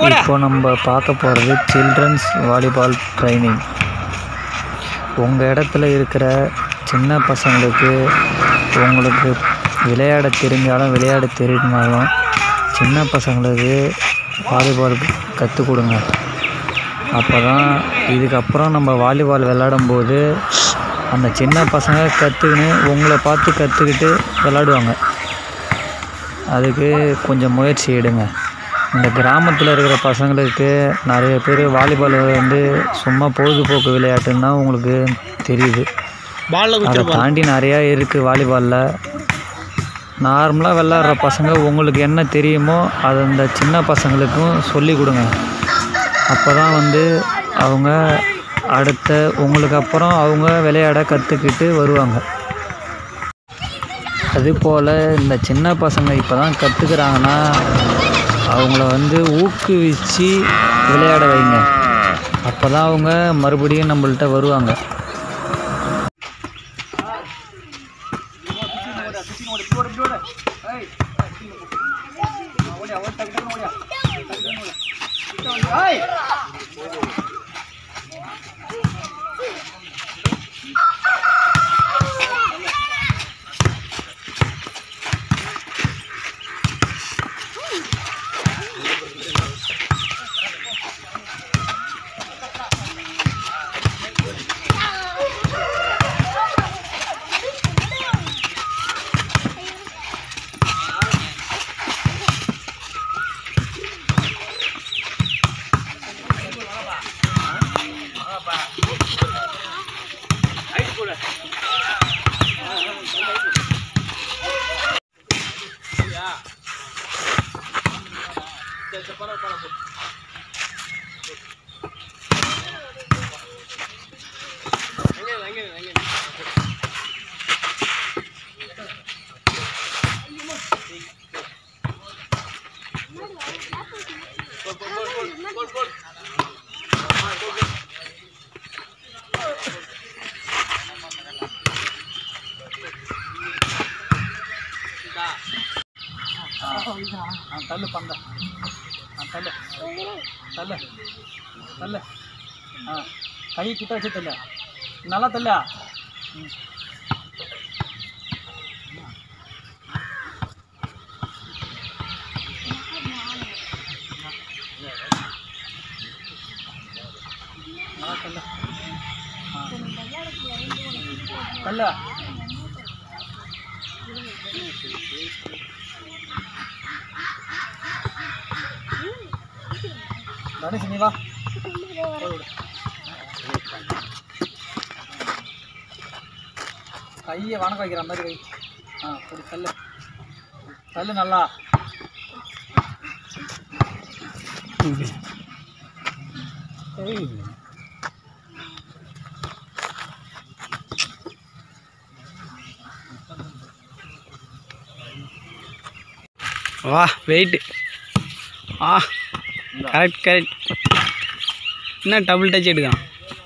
இப்போ நம்ம பார்க்க போகிறது சில்ட்ரன்ஸ் வாலிபால் ட்ரைனிங் உங்கள் இடத்துல இருக்கிற சின்ன பசங்களுக்கு உங்களுக்கு விளையாட தெரிஞ்சாலும் விளையாட தெரிஞ்சாலும் சின்ன பசங்களுக்கு வாலிபால் கற்றுக் கொடுங்க அப்போ தான் இதுக்கப்புறம் நம்ம வாலிபால் விளாடும்போது அந்த சின்ன பசங்க கற்றுக்கின்னு உங்களை பார்த்து கற்றுக்கிட்டு விளாடுவாங்க அதுக்கு கொஞ்சம் முயற்சி எடுங்க இந்த கிராமத்தில் இருக்கிற பசங்களுக்கு நிறைய பேர் வாலிபால் வந்து சும்மா பொழுதுபோக்கு விளையாட்டுன்னு தான் உங்களுக்கு தெரியுது பாலில் அதை தாண்டி நிறையா இருக்குது வாலிபாலில் நார்மலாக விளாட்ற பசங்க உங்களுக்கு என்ன தெரியுமோ அது அந்த சின்ன பசங்களுக்கும் சொல்லி கொடுங்க அப்போ தான் வந்து அவங்க அடுத்த உங்களுக்கு அப்புறம் அவங்க விளையாட கற்றுக்கிட்டு வருவாங்க அதுபோல் இந்த சின்ன பசங்க இப்போ தான் கற்றுக்குறாங்கன்னா அவங்கள வந்து ஊக்குவிச்சு விளையாட வைங்க அப்போ தான் அவங்க மறுபடியும் நம்மள்ட்ட வருவாங்க தள்ளு பந்த தள்ளு தள்ளு தள்ளு ஆ கை கிட்ட வச்சு தள்ளு நல்லா தள்ளா நல்லா தள்ளு தள்ளு தனுஷ் நீ வா கையை வணக்கம் வைக்கிற மாதிரி வை ஆ அப்படி தள்ளு தள்ளு நல்லா வா வெயிட் ஆ கரெக்ட் கரெக்ட் என்ன டபுள் டச் எடுக்கான்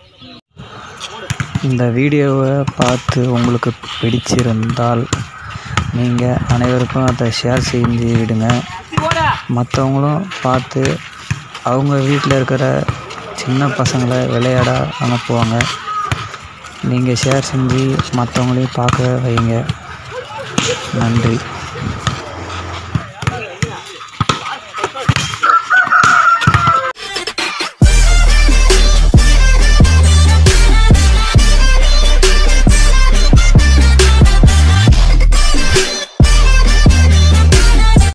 இந்த வீடியோவை பார்த்து உங்களுக்கு பிடிச்சிருந்தால் நீங்கள் அனைவருக்கும் அதை ஷேர் செஞ்சு விடுங்க மற்றவங்களும் பார்த்து அவங்க வீட்டில் இருக்கிற சின்ன பசங்களை விளையாட அனுப்புவாங்க நீங்கள் ஷேர் செஞ்சு மற்றவங்களையும் பார்க்க வைங்க நன்றி